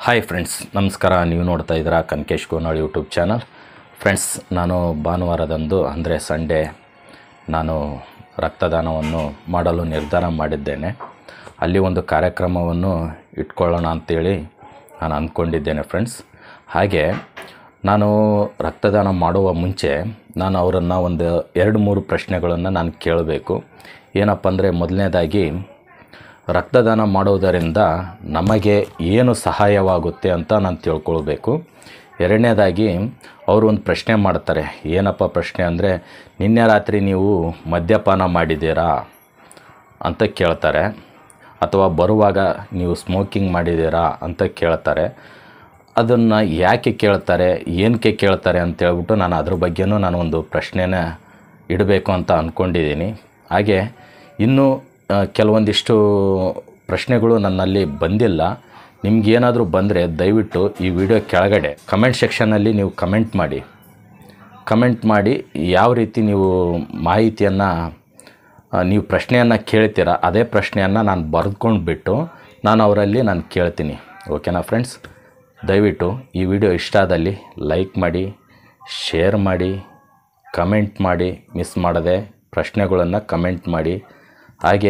hi friends ನಮಸ್ಕಾರ ನೀವು ನೋಡ್ತಾ ಇದ್ದೀರಾ Kanakesh Gonal YouTube channel friends ನಾನು ಭಾನುವಾರದಂದು ಅಂದರೆ ಸಂಡೇ ನಾನು ರಕ್ತದಾನವನ್ನು ಮಾಡಲು ನಿರ್ಧಾರ ಮಾಡಿದ್ದೇನೆ ಅಲ್ಲಿ ಒಂದು ಕಾರ್ಯಕ್ರಮವನ್ನು ಇಟ್ಕೊಳ್ಳೋಣ ಅಂತೇಳಿ ನಾನು ಅಂದ್ಕೊಂಡಿದ್ದೇನೆ ಫ್ರೆಂಡ್ಸ್ ಹಾಗೆ ನಾನು ರಕ್ತದಾನ ಮಾಡುವ ಮುಂಚೆ ನಾನು ಅವರನ್ನು ಒಂದು ಎರಡು ಮೂರು ಪ್ರಶ್ನೆಗಳನ್ನು ನಾನು ಕೇಳಬೇಕು ಏನಪ್ಪ ಅಂದರೆ ಮೊದಲನೇದಾಗಿ ರಕ್ತದಾನ ಮಾಡೋದರಿಂದ ನಮಗೆ ಏನು ಸಹಾಯವಾಗುತ್ತೆ ಅಂತ ನಾನು ತಿಳ್ಕೊಳ್ಬೇಕು ಎರಡನೇದಾಗಿ ಅವರು ಒಂದು ಪ್ರಶ್ನೆ ಮಾಡ್ತಾರೆ ಏನಪ್ಪ ಪ್ರಶ್ನೆ ಅಂದರೆ ನಿನ್ನೆ ರಾತ್ರಿ ನೀವು ಮದ್ಯಪಾನ ಮಾಡಿದ್ದೀರಾ ಅಂತ ಕೇಳ್ತಾರೆ ಅಥವಾ ಬರುವಾಗ ನೀವು ಸ್ಮೋಕಿಂಗ್ ಮಾಡಿದ್ದೀರಾ ಅಂತ ಕೇಳ್ತಾರೆ ಅದನ್ನು ಯಾಕೆ ಕೇಳ್ತಾರೆ ಏನಕ್ಕೆ ಕೇಳ್ತಾರೆ ಅಂತ ಹೇಳ್ಬಿಟ್ಟು ನಾನು ಅದ್ರ ಬಗ್ಗೆನೂ ನಾನು ಒಂದು ಪ್ರಶ್ನೆನ ಇಡಬೇಕು ಅಂತ ಅಂದ್ಕೊಂಡಿದ್ದೀನಿ ಹಾಗೆ ಇನ್ನೂ ಆ, ಕೆಲವೊಂದಿಷ್ಟು ಪ್ರಶ್ನೆಗಳು ನನ್ನಲ್ಲಿ ಬಂದಿಲ್ಲ ನಿಮ್ಗೇನಾದರೂ ಬಂದರೆ ದಯವಿಟ್ಟು ಈ ವಿಡಿಯೋ ಕೆಳಗಡೆ ಕಮೆಂಟ್ ಸೆಕ್ಷನಲ್ಲಿ ನೀವು ಕಮೆಂಟ್ ಮಾಡಿ ಕಮೆಂಟ್ ಮಾಡಿ ಯಾವ ರೀತಿ ನೀವು ಮಾಹಿತಿಯನ್ನು ನೀವು ಪ್ರಶ್ನೆಯನ್ನು ಕೇಳ್ತೀರ ಅದೇ ಪ್ರಶ್ನೆಯನ್ನು ನಾನು ಬರೆದುಕೊಂಡು ಬಿಟ್ಟು ನಾನು ಅವರಲ್ಲಿ ನಾನು ಕೇಳ್ತೀನಿ ಓಕೆನಾ ಫ್ರೆಂಡ್ಸ್ ದಯವಿಟ್ಟು ಈ ವಿಡಿಯೋ ಇಷ್ಟ ಆದಲ್ಲಿ ಲೈಕ್ ಮಾಡಿ ಶೇರ್ ಮಾಡಿ ಕಮೆಂಟ್ ಮಾಡಿ ಮಿಸ್ ಮಾಡದೆ ಪ್ರಶ್ನೆಗಳನ್ನು ಕಮೆಂಟ್ ಮಾಡಿ ಹಾಗೆ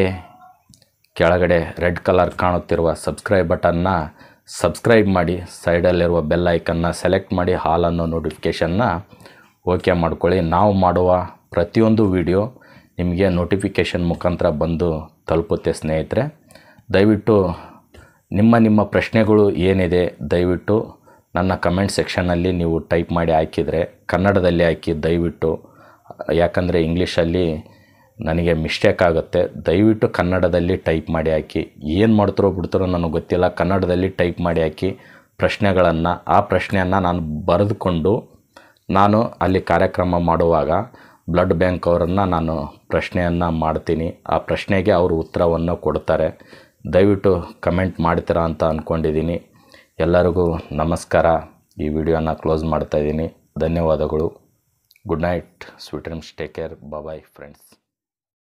ಕೆಳಗಡೆ ರೆಡ್ ಕಲರ್ ಕಾಣುತ್ತಿರುವ ಸಬ್ಸ್ಕ್ರೈಬ್ ಬಟನ್ನ ಸಬ್ಸ್ಕ್ರೈಬ್ ಮಾಡಿ ಸೈಡಲ್ಲಿರುವ ಬೆಲ್ ಐಕನ್ನ ಸೆಲೆಕ್ಟ್ ಮಾಡಿ ಹಾಲ್ ಅನ್ನೋ ನೋಟಿಫಿಕೇಷನ್ನ ಓಕೆ ಮಾಡ್ಕೊಳ್ಳಿ ನಾವು ಮಾಡುವ ಪ್ರತಿಯೊಂದು ವಿಡಿಯೋ ನಿಮಗೆ ನೋಟಿಫಿಕೇಷನ್ ಮುಖಾಂತರ ಬಂದು ತಲುಪುತ್ತೆ ಸ್ನೇಹಿತರೆ ದಯವಿಟ್ಟು ನಿಮ್ಮ ನಿಮ್ಮ ಪ್ರಶ್ನೆಗಳು ಏನಿದೆ ದಯವಿಟ್ಟು ನನ್ನ ಕಮೆಂಟ್ ಸೆಕ್ಷನ್ನಲ್ಲಿ ನೀವು ಟೈಪ್ ಮಾಡಿ ಹಾಕಿದರೆ ಕನ್ನಡದಲ್ಲಿ ಹಾಕಿ ದಯವಿಟ್ಟು ಯಾಕಂದರೆ ಇಂಗ್ಲೀಷಲ್ಲಿ ನನಗೆ ಮಿಸ್ಟೇಕ್ ಆಗುತ್ತೆ ದಯವಿಟ್ಟು ಕನ್ನಡದಲ್ಲಿ ಟೈಪ್ ಮಾಡಿ ಹಾಕಿ ಏನು ಮಾಡ್ತಾರೋ ಬಿಡ್ತಾರೋ ನನಗೆ ಗೊತ್ತಿಲ್ಲ ಕನ್ನಡದಲ್ಲಿ ಟೈಪ್ ಮಾಡಿ ಹಾಕಿ ಪ್ರಶ್ನೆಗಳನ್ನು ಆ ಪ್ರಶ್ನೆಯನ್ನು ನಾನು ಬರೆದುಕೊಂಡು ನಾನು ಅಲ್ಲಿ ಕಾರ್ಯಕ್ರಮ ಮಾಡುವಾಗ ಬ್ಲಡ್ ಬ್ಯಾಂಕ್ ಅವರನ್ನು ನಾನು ಪ್ರಶ್ನೆಯನ್ನು ಮಾಡ್ತೀನಿ ಆ ಪ್ರಶ್ನೆಗೆ ಅವರು ಉತ್ತರವನ್ನು ಕೊಡ್ತಾರೆ ದಯವಿಟ್ಟು ಕಮೆಂಟ್ ಮಾಡ್ತೀರಾ ಅಂತ ಅಂದ್ಕೊಂಡಿದ್ದೀನಿ ಎಲ್ಲರಿಗೂ ನಮಸ್ಕಾರ ಈ ವಿಡಿಯೋನ ಕ್ಲೋಸ್ ಮಾಡ್ತಾಯಿದ್ದೀನಿ ಧನ್ಯವಾದಗಳು good night sweet dreams take care bye friends